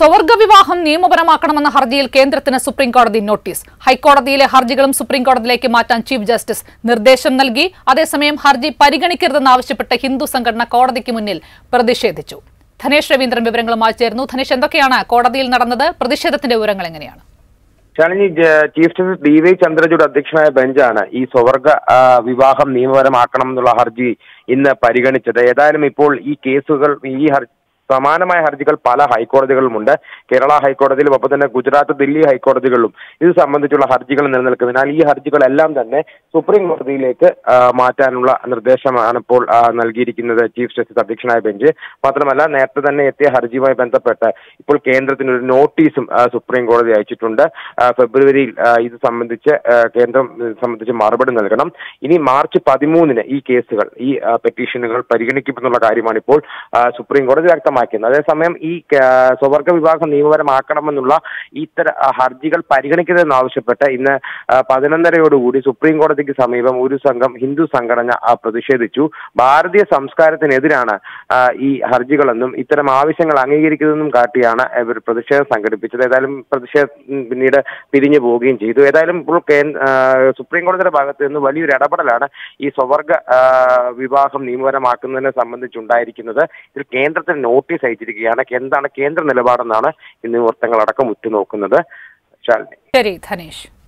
സ്വവർഗ വിവാഹം നിയമപരമാക്കണമെന്ന ഹർജിയിൽ കേന്ദ്രത്തിന് സുപ്രീംകോടതി നോട്ടീസ് ഹൈക്കോടതിയിലെ ഹർജികളും സുപ്രീംകോടതിയിലേക്ക് മാറ്റാൻ ചീഫ് ജസ്റ്റിസ് നിർദ്ദേശം നൽകി അതേസമയം ഹർജി പരിഗണിക്കരുതെന്നാവശ്യപ്പെട്ട് ഹിന്ദു സംഘടന കോടതിക്ക് മുന്നിൽ പ്രതിഷേധിച്ചു ധനേഷ് രവീന്ദ്രൻ വിവരങ്ങളുമായി ചേർന്നു ധനേഷ് എന്തൊക്കെയാണ് കോടതിയിൽ നടന്നത് പ്രതിഷേധത്തിന്റെ വിവരങ്ങൾ എങ്ങനെയാണ് ശാലിനി ജ- chief justice D Y Chandrachud അധ്യക്ഷനായ ബെഞ്ചാണ് ഈ സ്വവർഗ ആ, വിവാഹം നിയമപരമാക്കണം എന്നുള്ള ഹർജി ഇന്ന് പരിഗണിച്ചത് ഏതായാലും ഇപ്പോൾ ഈ കേസുകൾ ഈ ഹർജി സമാനമായ ഹർജികൾ പല ഹൈക്കോടതികളിലുമുണ്ട് കേരള ഹൈക്കോടതിയിലും ഒപ്പം തന്നെ ഗുജറാത്ത് ദില്ലി ഹൈക്കോടതികളിലും ഇത് സംബന്ധിച്ചുള്ള ഹർജികൾ നിലനിൽക്കുന്നതിനാൽ ഈ ഹർജികളെല്ലാം തന്നെ സുപ്രീം കോടതിയിലേക്ക് ആ, മാറ്റാനുള്ള നിർദ്ദേശമാണ് ഇപ്പോൾ ആ, നൽകിയിരിക്കുന്നത് ചീഫ് ജസ്റ്റിസ് അധ്യക്ഷനായ ബെഞ്ച് മാത്രമല്ല നേരത്തെ തന്നെ എത്തിയ ഹർജിയുമായി ബന്ധപ്പെട്ട് ഇപ്പോൾ കേന്ദ്രത്തിന് ഒരു നോട്ടീസും ആ, സുപ്രീം കോടതി അയച്ചിട്ടുണ്ട് ആ, ഫെബ്രുവരിയിൽ ആ, ഇത് സംബന്ധിച്ച് ആ, കേന്ദ്രം ഇത് സംബന്ധിച്ച് മറുപടി നൽകണം ഇനി മാർച്ച് പതിമൂന്നിന് ഈ കേസുകൾ ഈ ആ, പെറ്റീഷനുകൾ പരിഗണിക്കുമെന്നുള്ള കാര്യമാണ് ഇപ്പോൾ ആ, സുപ്രീം കോടതി വ്യക്തമാക്കുന്നത് അതേസമയം ഈ ആ, സ്വവർഗ വിവാഹം നിയമപരമാക്കണമെന്നുള്ള ഇത്തരം ആ, ഹർജികൾ പരിഗണിക്കരുതെന്നാവശ്യപ്പെട്ട് ഇന്ന് ആ, പതിനൊന്നരയോടുകൂടി സുപ്രീം കോടതിക്ക് സമീപം ഒരു സംഘം ഹിന്ദു സംഘടന ആ, പ്രതിഷേധിച്ചു ഭാരതീയ സംസ്കാരത്തിനെതിരാണ് ആ, ഈ ഹർജികളെന്നും ഇത്തരം ആവശ്യങ്ങൾ അംഗീകരിക്കുന്നതെന്നും കാട്ടിയാണ് ഇവർ പ്രതിഷേധം സംഘടിപ്പിച്ചത് ഏതായാലും പ്രതിഷേധം ഉം, പിന്നീട് പിരിഞ്ഞു പോവുകയും ചെയ്തു ഏതായാലും ഇപ്പോൾ കേ- ആ, സുപ്രീം കോടതിയുടെ ഭാഗത്ത് നിന്ന് വലിയൊരു ഇടപെടലാണ് ഈ സ്വവർഗ ആ, വിവാഹം നിയമപരമാക്കുന്നതിനെ സംബന്ധിച്ചുണ്ടായിരിക്കുന്നത് ഇതിൽ കേന്ദ്രത്തിന് നോട്ടീസ് അയച്ചിരിക്കുകയാണ് എന്താണ് കേന്ദ്ര നിലപാടെന്നാണ് ഇന്ന് വൃത്തങ്ങളടക്കം ഉറ്റുനോക്കുന്നത് ശാലിനി ശരി ധനേഷ്